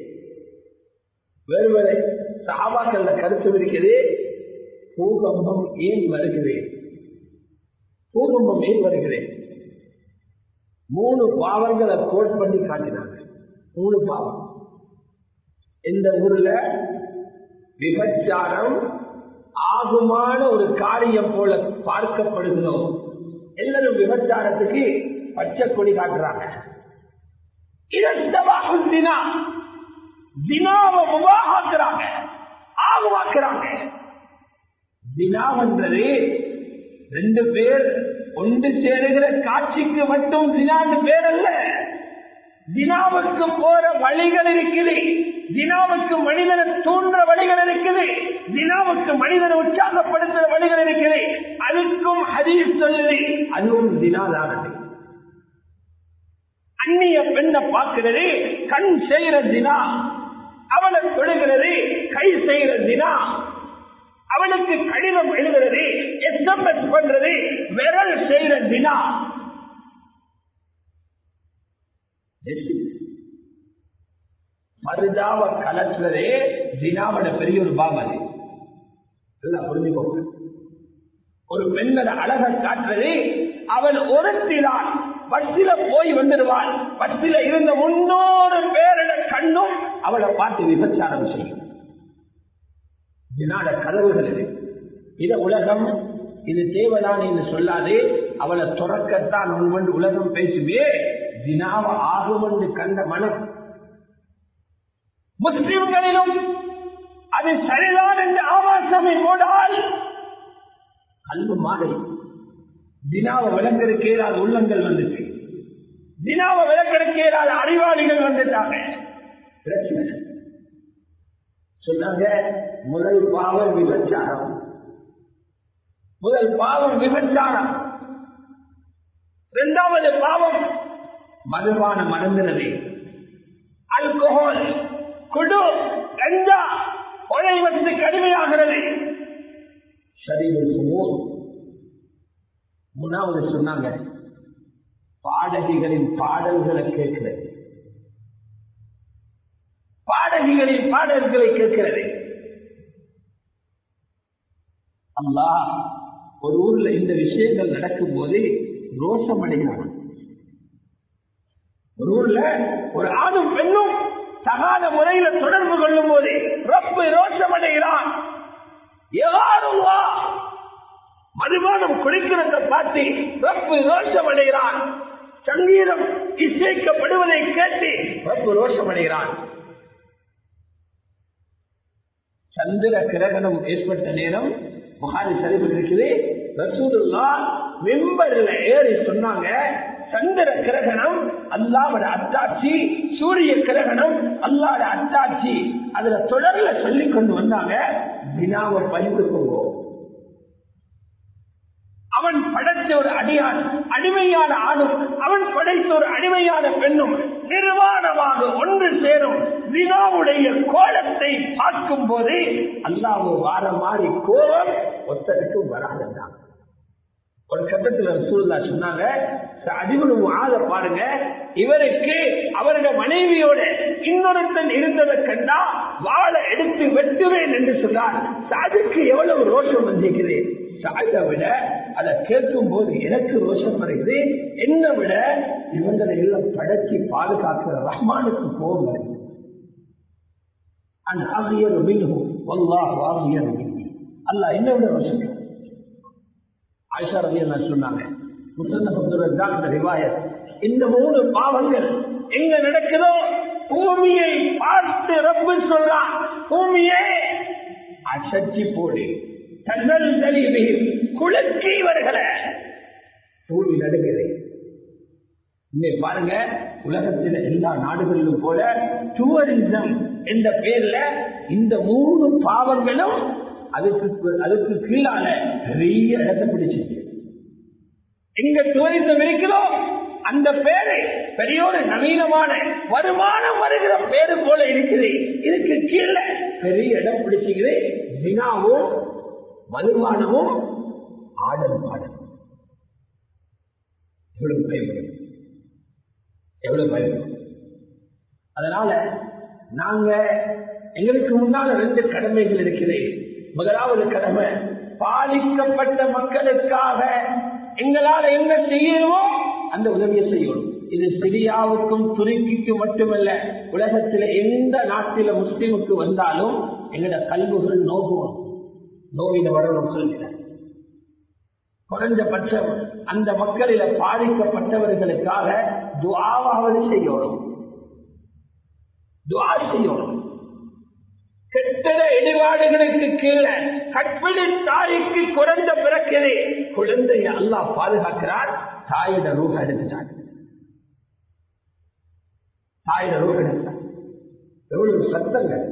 வேறு வேறு சாபாக்கள்ல கருத்து இருக்குது பூகம்பம் ஏன் வருகிறது பூகம்பம் ஏன் வருகிறது மூணு பாவங்களை கோட் பண்ணி காட்டினாங்க மூணு பாவம் இந்த ஊர்ல விபச்சாரம் ஆகுமான ஒரு காரியம் போல பார்க்கப்படுகிறோம் எல்லாரும் விபச்சாரத்துக்கு பச்சை கொடி காட்டுறாங்க இரண்டவாகும் தினா தினாவை முபாகாக்குறாங்க ஆகுவாக்குறாங்க தினாவென்றது ரெண்டு பேர் ஒன்று சேருகிற காட்சிக்கு மட்டும் தினான்னு பேர் அல்ல தினாவுக்கு போற வழிகள் இருக்குது தினாவுக்கு மனிதனை தூண்டுற வழிகள் இருக்குது தினாவுக்கு மனிதனை உற்சாகப்படுத்துற வழிகள் இருக்குது அதுக்கும் ஹதீஸ் சொல்லுது அதுவும் தினாதானது அந்நிய பெண்ணை பார்க்கிறது கண் செய்கிற தினா அவளை தொழுகிறது கை செய்கிற தினா அவளுக்கு கடிதம் எழுதுறது எஸ்எம்எஸ் பண்றது விரல் செய்கிற தினா மருதாவ கலத்துறதே தினாவோட பெரிய ஒரு பாவம் எல்லாம் புரிஞ்சுக்கோங்க ஒரு பெண்ணோட அழகை காட்டுறது அவள் ஒருத்திதான் பஸ்ஸில போய் வந்துடுவாள் பஸ்ஸில இருந்த முன்னூறு பேரோட கண்ணும் அவளை பார்த்து விபச்சாரம் செய்யும் தினாட கதவுகள் இது இத உலகம் இது தேவைதான் என்று சொல்லாதே அவளை துறக்கத்தான் உன் உலகம் பேசுவே தினாவ ஆகும் என்று கண்ட மனம் முஸ்லிம்களிலும் அது சரிதான் என்று ஆபாசமை போடால் அன்பு மாறி தினாவை விளக்கெடுக்க இயலாத உள்ளங்கள் வந்துச்சு தினாவை விளக்கெடுக்க இயலாத அறிவாளிகள் வந்துட்டாங்க பிரச்சனை சொன்னாங்க முதல் பாவம் விபச்சாரம் முதல் பாவம் விபச்சாரம் இரண்டாவது பாவம் மதுபான மறந்துறது அல்கோஹால் குடு கஞ்சா கொலை வந்து கடுமையாகிறது சரீரம் மூணாவது சொன்னாங்க பாடகிகளின் பாடல்களை கேட்கிறது பாடகிகளின் பாடல்களை கேட்கிறது அல்லா ஒரு ஊர்ல இந்த விஷயங்கள் நடக்கும் போது ரோஷம் அடைகிறான் ஒரு ஊர்ல ஒரு ஆணும் பெண்ணும் தகாத முறையில தொடர்பு கொள்ளும் போது ரப்பு ரோஷம் அடைகிறான் யாரும் மதுபானம் குடிக்கிறத பார்த்து ரப்பு ரோஷம் அடைகிறான் சங்கீதம் இசைக்கப்படுவதை கேட்டு ரப்பு ரோஷம் அடைகிறான் சந்திர கிரகணம் ஏற்பட்ட நேரம் புகாரி சரிபு இருக்குது ரசூதுல்லா மெம்பர்ல ஏறி சொன்னாங்க சந்திர கிரகணம் அல்லாவோட அத்தாட்சி சூரிய கிரகணம் அல்லாட அத்தாட்சி அதுல தொடர்ல சொல்லி கொண்டு வந்தாங்க வினாவை பயிர்ந்து கொள்வோம் அவன் படைத்த ஒரு அடியான் அடிமையான ஆணும் அவன் படைத்த ஒரு அடிமையான பெண்ணும் நிர்வாணமாக ஒன்று சேரும் வினாவுடைய கோலத்தை பார்க்கும் போது அல்லாவு வார மாதிரி கோலம் ஒத்தருக்கும் வராதுதான் ஒரு கட்டத்துல சூழ்நிலை சொன்னாங்க அதிபனு ஆத பாருங்க இவருக்கு அவருடைய மனைவியோட இன்னொருத்தன் இருந்ததை கண்டா வாழை எடுத்து வெட்டுவேன் என்று சொன்னார் அதுக்கு எவ்வளவு ரோஷம் வந்திருக்குது சாயை விட அதை கேட்கும் போது எனக்கு ரோஷம் வருகிறது என்னை விட இவங்களை எல்லாம் படைச்சி பாதுகாக்கிற ரஹ்மானுக்கு கோபம் வருது அந்த ஆகியர் மிகவும் வல்லாஹ் ஆகியர் அல்ல என்ன விட ரோஷம் ஆயிஷா ரவி என்ன சொன்னாங்க முசந்த ரிவாயத் இந்த மூணு பாவங்கள் எங்க நடக்குதோ பூமியை பார்த்து ரப்பு சொல்றான் பூமியே அசச்சி போடு தன்னல் தலிவு குளக்கி வருகிற பூமி நடுகிறது இன்னைக்கு பாருங்க உலகத்தில் எல்லா நாடுகளிலும் போல டூரிசம் என்ற பேர்ல இந்த மூணு பாவங்களும் அதுக்கு அதுக்கு கீழால பெரிய இடத்தை பிடிச்சிருக்கு எங்க டூரிசம் இருக்கிறோ அந்த பேரு பெரிய ஒரு நவீனமான வருமானம் வருகிற பேரு போல இருக்குது இதுக்கு கீழே பெரிய இடம் பிடிச்சிக்குது வினாவும் மதுபானமும் ஆடல் பாடல் எவ்வளவு பயப்படும் எவ்வளவு பயப்படும் அதனால நாங்க எங்களுக்கு முன்னால ரெண்டு கடமைகள் இருக்குது முதலாவது கடமை பாதிக்கப்பட்ட மக்களுக்காக எங்களால் என்ன செய்யணுமோ அந்த உதவியை செய்யணும் இது சிரியாவுக்கும் துருக்கிக்கும் மட்டுமல்ல உலகத்தில் எந்த நாட்டில முஸ்லிமுக்கு வந்தாலும் எங்களோட கல்விகள் நோகுவோம் நோவின வரணும் சொல்கிறேன் குறைஞ்சபட்சம் அந்த மக்களில பாதிக்கப்பட்டவர்களுக்காக துவாவாவது செய்யணும் துவா செய்யணும் கெட்டத இடிபாடுகளுக்கு கீழே கற்பிடி தாய்க்கு குறைந்த பிறக்குது குழந்தைய அல்லாஹ் பாதுகாக்கிறார் தாயிட ரூப எடுத்துட்டாங்க தாயிட ரூப எடுத்தாங்க எவ்வளவு சத்தங்கள்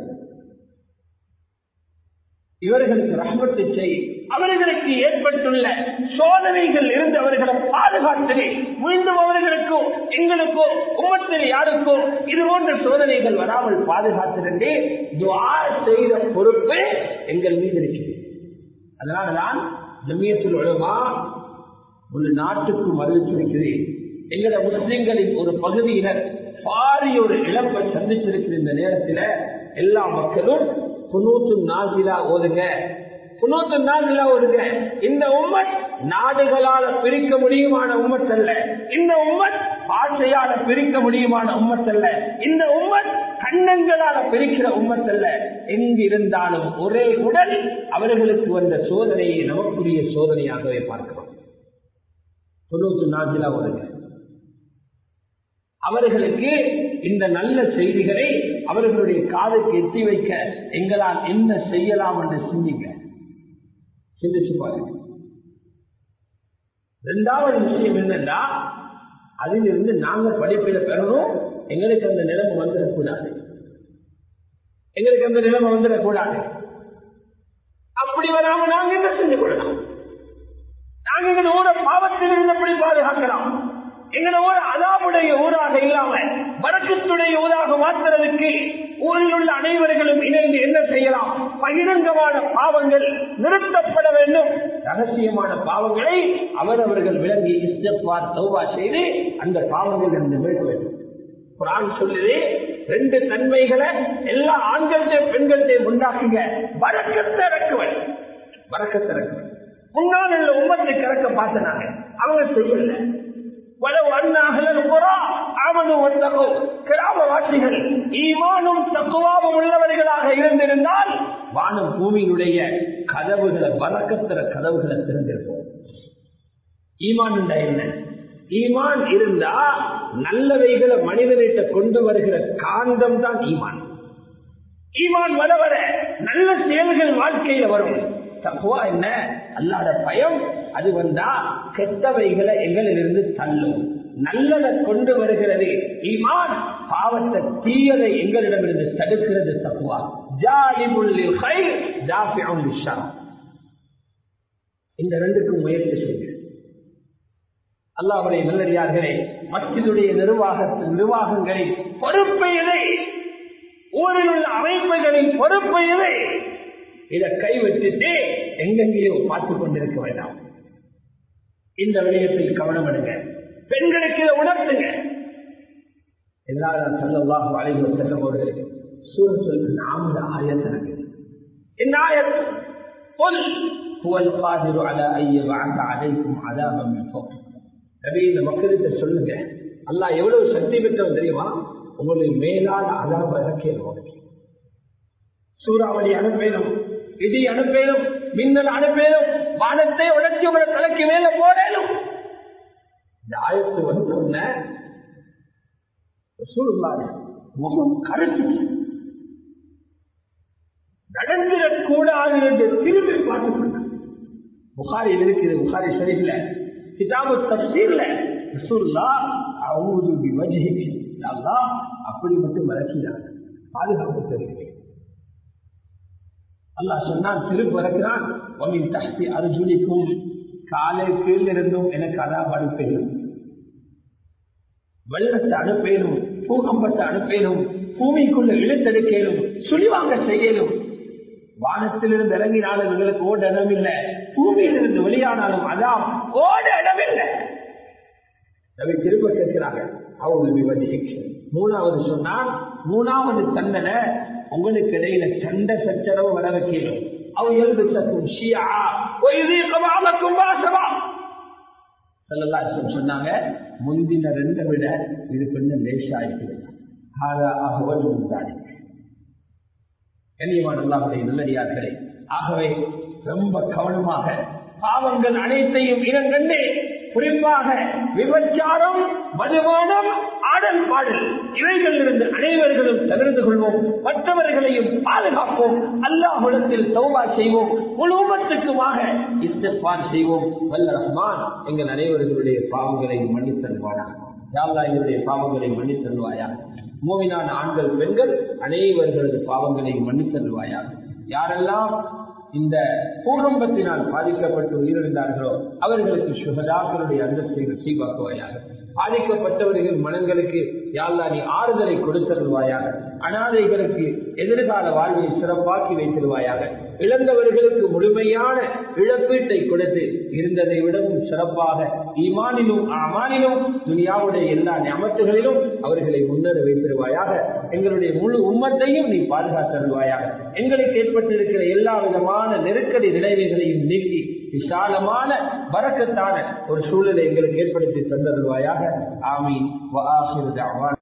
இவர்களுக்கு ரஹமத்தை செய் அவர்களுக்கு ஏற்பட்டுள்ள சோதனைகள் இருந்து அவர்களை பாதுகாத்து மீண்டும் அவர்களுக்கும் எங்களுக்கும் உமத்தில் யாருக்கும் இது போன்ற சோதனைகள் வராமல் பாதுகாத்திருந்தே துவா செய்த பொறுப்பு எங்கள் மீது இருக்கிறது அதனாலதான் ஜமியத்தில் உலமா ஒரு நாட்டுக்கும் அறிவிச்சிருக்கிறேன் எங்கள முஸ்லிம்களின் ஒரு பகுதியினர் பாரிய ஒரு இழப்பை சந்திச்சிருக்கிற இந்த நேரத்தில் எல்லா மக்களும் குன்னூத்து நாசிலா ஓதுங்க குன்னூத்து நாசிலா ஓதுங்க இந்த உம்மத் நாடுகளால பிரிக்க முடியுமான உம்மத் அல்ல இந்த உம்மத் பாஷையால பிரிக்க முடியுமான உம்மத் அல்ல இந்த உம்மத் கண்ணங்களால பிரிக்கிற உம்மத் அல்ல எங்கு இருந்தாலும் ஒரே உடல் அவர்களுக்கு வந்த சோதனையை நமக்குரிய சோதனையாகவே பார்க்கிறோம் தொண்ணூத்தி நான்கிலா ஓதுங்க அவர்களுக்கு இந்த நல்ல செய்திகளை அவர்களுடைய காதுக்கு எட்டி வைக்க எங்களால் என்ன செய்யலாம் என்று சிந்திங்க சிந்திச்சு பாருங்க இரண்டாவது விஷயம் என்னன்னா அதிலிருந்து நாங்க படிப்பில பெறணும் எங்களுக்கு அந்த நிலைமை வந்துடக்கூடாது எங்களுக்கு அந்த நிலைமை வந்துடக்கூடாது அப்படி வராம நாங்க என்ன செஞ்சு கொள்ளலாம் நாங்க எங்க ஊர பாவத்தில் இருந்தபடி பாதுகாக்கலாம் எங்களை ஊர் அதாவுடைய ஊராக இல்லாம வடக்கத்துடைய ஊராக மாற்றுறதுக்கு ஊரில் உள்ள அனைவர்களும் இணைந்து என்ன செய்யலாம் பகிரங்கமான பாவங்கள் நிறுத்தப்பட வேண்டும் ரகசியமான பாவங்களை அவரவர்கள் விளங்கி இஸ்தப்பார் தௌபா செய்து அந்த பாவங்கள் இருந்து மீட்க வேண்டும் குரான் சொல்லுது ரெண்டு தன்மைகளை எல்லா ஆண்கள்கிட்ட பெண்கள்கிட்ட உண்டாக்குங்க வரக்கத்தை இறக்குவன் வரக்கத்தை இறக்குவன் முன்னால் உள்ள உம்மத்தை கறக்க பார்த்தனாங்க அவங்க செய்யல வலவு அண்ணாகலன் புறா ஆமனும் வந்தகோ கிராமவாசிகள் ஈமானும் தக்குவாவும் உள்ளவர்களாக இருந்திருந்தால் வானம் பூமியினுடைய கதவுகளை வழக்கத்திற கதவுகளை திறந்திருப்போம் ஈமான் என்ன ஈமான் இருந்தா நல்லவைகளை மனிதனிட்ட கொண்டு வருகிற காந்தம் தான் ஈமான் ஈமான் வர வர நல்ல செயல்கள் வாழ்க்கையில வரும் தப்புவா என்ன அல்லாத பயம் அது வந்தா கெட்டவைகளை எங்களிலிருந்து தள்ளும் நல்லதை கொண்டு வருகிறது ஈமான் பாவத்தை தீயதை எங்களிடமிருந்து தடுக்கிறது தப்புவா ஜாலிபுல்லில் ஹைர் ஜாஃபிஉல் ஷர் இந்த ரெண்டுக்கும் முயற்சி செய்யுங்க அல்லாவுடைய நல்லடியார்களே மத்தியுடைய நிர்வாகத்தின் நிர்வாகங்களின் பொறுப்பு எதை ஊரில் உள்ள அமைப்புகளின் பொறுப்பு எதை இதை கைவிட்டுட்டு எங்கெங்கேயோ பார்த்து கொண்டிருக்க வேண்டாம் இந்த விடயத்தில் கவனம் எடுங்க பெண்களுக்கு இதை உணர்த்துங்க எல்லாரும் சொல்லலாம் அழைவு செல்லும் போது சூரத்தில் நாமத ஆயத்திறங்க இந்த ஆயத்து قل هو القادر على ان يبعث عليكم عذابا من فوقكم நபி இந்த மக்களுக்கு சொல்லுங்க அல்லாஹ் எவ்வளவு சக்தி பெற்றவன் தெரியுமா உங்களுக்கு மேலான அதாப இறக்கியது சூறாவளி அனுப்பேனும் இடி அனுப்பேனும் மின்னல் அனுப்பேனும் வானத்தை உடச்சி உங்களை தலைக்கு மேல போடணும் இந்த ஆயத்து வந்தோன்ன சூழ்நாடு முகம் கருத்து நடந்திடக்கூடாது என்று திரும்பி பார்த்துக் கொண்டார் புகாரில் இருக்குது புகாரி சரியில்லை கிதாபு தப்சீர்ல ரசூல்லா அவுது பிவஜ்ஹிகி அல்லாஹ் அப்படி மட்டும் மறக்கிறாங்க பாதுகாப்பு தருகிறேன் அல்லாஹ் சொன்னான் திருப்பு இறக்கிறான் ஒமின் தஹ்தி அர்ஜுனிக்கும் காலை கீழ் இருந்தும் எனக்கு அதாப் அனுப்பேனும் வெள்ளத்தை அனுப்பேனும் பூகம்பத்தை அனுப்பேனும் பூமிக்குள்ள இழுத்தெடுக்கலும் சுழிவாங்க செய்யலும் வானத்திலிருந்து இறங்கினாலும் எங்களுக்கு ஓட இடம் இல்லை பூமியிலிருந்து வெளியானாலும் அதான் ஓட இடம் இல்லை அதை திரும்ப கேட்கிறாங்க மூணாவது சொன்னால் மூணாவது தண்டனை உங்களுக்கு இடையில சண்டை சச்சரவு வர வைக்கணும் அவ இயல்புக்கும் ஷியா ஒய்தீகமாக்கும் வாசவா சொன்னாங்க முந்தின ரெண்டை விட இது கொஞ்சம் லேசா இருக்கிறது கண்ணியமானல்லாவுடைய நல்லடியார்களே ஆகவே ரொம்ப கவனமாக பாவங்கள் அனைத்தையும் இனங்கண்டு குறிப்பாக விபச்சாரம் மதுபானம் ஆடல் பாடல் இவைகள் இருந்து அனைவர்களும் தவிர்த்து கொள்வோம் மற்றவர்களையும் பாதுகாப்போம் அல்லாஹுடத்தில் சௌபா செய்வோம் முழுவத்துக்குமாக இஸ்திஃபார் செய்வோம் வல்ல ரஹ்மான் எங்கள் அனைவர்களுடைய பாவங்களை மன்னித்தல்வானா யாழ்லா எங்களுடைய பாவங்களை மன்னித்தல்வாயா மூவினான ஆண்கள் பெண்கள் அனைவர்களது பாவங்களை மன்னித்தல்வாயா யாரெல்லாம் இந்த பூகம்பத்தினால் பாதிக்கப்பட்டு உயிரிழந்தார்களோ அவர்களுக்கு சுகதாக்களுடைய அந்தஸ்தை நசீவாக்குவாயாக பாதிக்கப்பட்டவர்கள் மனங்களுக்கு யாழ்லா நீ ஆறுதலை கொடுத்தருவாயாக அனாதைகளுக்கு எதிர்கால வாழ்வை சிறப்பாக்கி வைத்திருவாயாக இழந்தவர்களுக்கு முழுமையான இழப்பீட்டை கொடுத்து இருந்ததை விடவும் சிறப்பாக ஈமானிலும் அமானிலும் துனியாவுடைய எல்லா ஞாபகங்களிலும் அவர்களை முன்னேற வைத்திருவாயாக எங்களுடைய முழு உம்மத்தையும் நீ பாதுகாத்தருவாயாக எங்களுக்கு ஏற்பட்டிருக்கிற எல்லா விதமான நெருக்கடி நிலைமைகளையும் நீக்கி விசாலமான வரக்கத்தான ஒரு சூழலை எங்களுக்கு ஏற்படுத்தி தந்தருவாயாக ஆமீன்